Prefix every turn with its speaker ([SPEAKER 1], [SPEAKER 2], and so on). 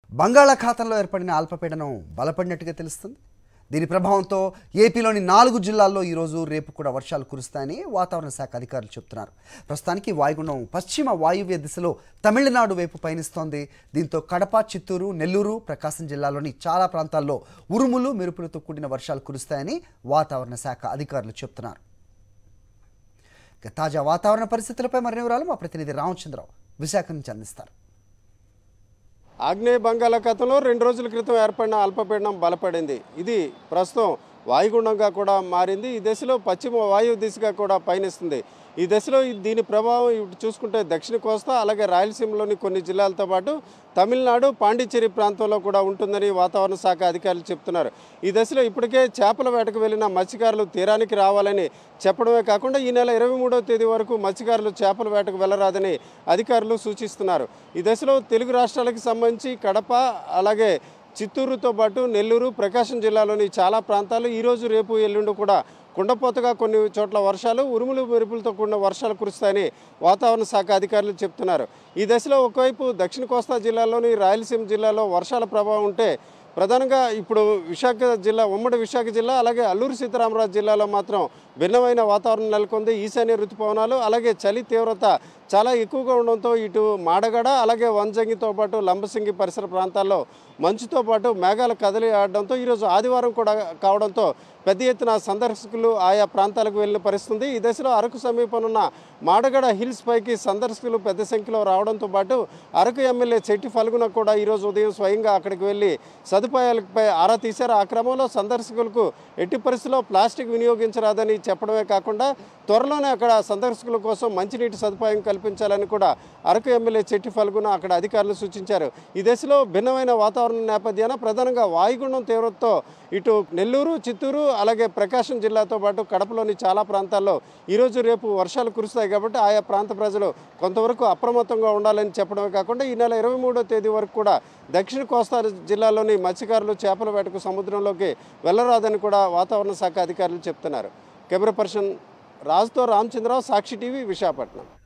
[SPEAKER 1] బంగాళాఖాతంలో ఏర్పడిన అల్పపీడనం బలపడినట్టుగా తెలుస్తుంది దీని ప్రభావంతో ఏపీలోని నాలుగు జిల్లాల్లో ఈరోజు రేపు కూడా వర్షాలు కురుస్తాయని వాతావరణ శాఖ అధికారులు చెప్తున్నారు ప్రస్తుతానికి వాయుగుండం పశ్చిమ వాయువ్య దిశలో తమిళనాడు వైపు పయనిస్తోంది దీంతో కడప చిత్తూరు నెల్లూరు ప్రకాశం జిల్లాలోని చాలా ప్రాంతాల్లో ఉరుములు మెరుపులతో కూడిన వర్షాలు కురుస్తాయని వాతావరణ శాఖ అధికారులు చెప్తున్నారు ఇక తాజా వాతావరణ పరిస్థితులపై మరిన్ని వివరాలు మా ప్రతినిధి రామచంద్రరావు విశాఖ నుంచి అందిస్తారు
[SPEAKER 2] ఆగ్నేయ బంగాళాఖాతంలో రెండు రోజుల క్రితం ఏర్పడిన అల్పపీడనం బలపడింది ఇది ప్రస్తుతం వాయుగుండంగా కూడా మారింది ఈ దశలో పశ్చిమ వాయు దిశగా కూడా పయనిస్తుంది ఈ దశలో ఈ- దీని ప్రభావం ఇటు చూసుకుంటే దక్షిణ కోస్తా అలాగే రాయలసీమలోని కొన్ని జిల్లాలతో పాటు తమిళనాడు పాండిచ్చేరి ప్రాంతంలో కూడా ఉంటుందని వాతావరణ శాఖ అధికారులు చెప్తున్నారు ఈ దశలో ఇప్పటికే చేపల వేటకు వెళ్లిన మత్స్యకారులు తీరానికి రావాలని చెప్పడమే కాకుండా ఈ నెల ఇరవై మూడవ తేదీ వరకు మత్స్యకారులు చేపల వేటకు వెళ్లరాదని అధికారులు సూచిస్తున్నారు ఈ దశలో తెలుగు రాష్ట్రాలకు సంబంధించి కడప అలాగే చిత్తూరుతో పాటు నెల్లూరు ప్రకాశం జిల్లాలోని చాలా ప్రాంతాలు ఈరోజు రేపు ఎల్లుండి కూడా కుండపోతగా కొన్ని చోట్ల వర్షాలు ఉరుములు మెరుపులతో కూడిన వర్షాలు కురుస్తాయని వాతావరణ శాఖ అధికారులు చెప్తున్నారు ఈ దశలో ఒకవైపు దక్షిణ కోస్తా జిల్లాలోని రాయలసీమ జిల్లాలో వర్షాల ప్రభావం ఉంటే ప్రధానంగా ఇప్పుడు విశాఖ జిల్లా ఉమ్మడి విశాఖ జిల్లా అలాగే అల్లూరు సీతారామరాజు జిల్లాలో మాత్రం భిన్నమైన వాతావరణం నెలకొంది ఈశాన్య ఋతుపవనాలు అలాగే చలి తీవ్రత చాలా ఎక్కువగా ఉండడంతో ఇటు మాడగడ అలాగే వంజంగితో పాటు లంబసింగి పరిసర ప్రాంతాల్లో మంచుతో పాటు మేఘాలు కదిలి ఆడడంతో ఈరోజు ఆదివారం కూడా కావడంతో పెద్ద ఎత్తున సందర్శకులు ఆయా ప్రాంతాలకు వెళ్ళిన పరిస్థితుంది ఈ దశలో అరకు సమీపం ఉన్న మాడగడ హిల్స్ పైకి సందర్శకులు పెద్ద సంఖ్యలో రావడంతో పాటు అరకు ఎమ్మెల్యే చెట్టి ఫల్గున కూడా ఈరోజు ఉదయం స్వయంగా అక్కడికి వెళ్ళి సదుపాయాలపై ఆరా తీశారు ఆ క్రమంలో సందర్శకులకు ఎట్టి పరిస్థితుల్లో ప్లాస్టిక్ వినియోగించరాదని చెప్పడమే కాకుండా త్వరలోనే అక్కడ సందర్శకుల కోసం మంచినీటి సదుపాయం కల్పించాలని కూడా అరకు ఎమ్మెల్యే చెట్టి ఫల్గున అక్కడ అధికారులు సూచించారు ఈ దశలో భిన్నమైన వాతావరణ నేపథ్యాన ప్రధానంగా వాయుగుండం తీవ్రతతో ఇటు నెల్లూరు చిత్తూరు అలాగే ప్రకాశం జిల్లాతో పాటు కడపలోని చాలా ప్రాంతాల్లో ఈరోజు రేపు వర్షాలు కురుస్తాయి కాబట్టి ఆయా ప్రాంత ప్రజలు కొంతవరకు అప్రమత్తంగా ఉండాలని చెప్పడమే కాకుండా ఈ నెల ఇరవై మూడో తేదీ వరకు కూడా దక్షిణ కోస్తా జిల్లాలోని మత్స్యకారులు చేపల వేటకు సముద్రంలోకి వెళ్ళరాదని కూడా వాతావరణ శాఖ అధికారులు చెప్తున్నారు కెమెరా పర్సన్ రాజుతో రామచంద్రరావు సాక్షి టీవీ విశాఖపట్నం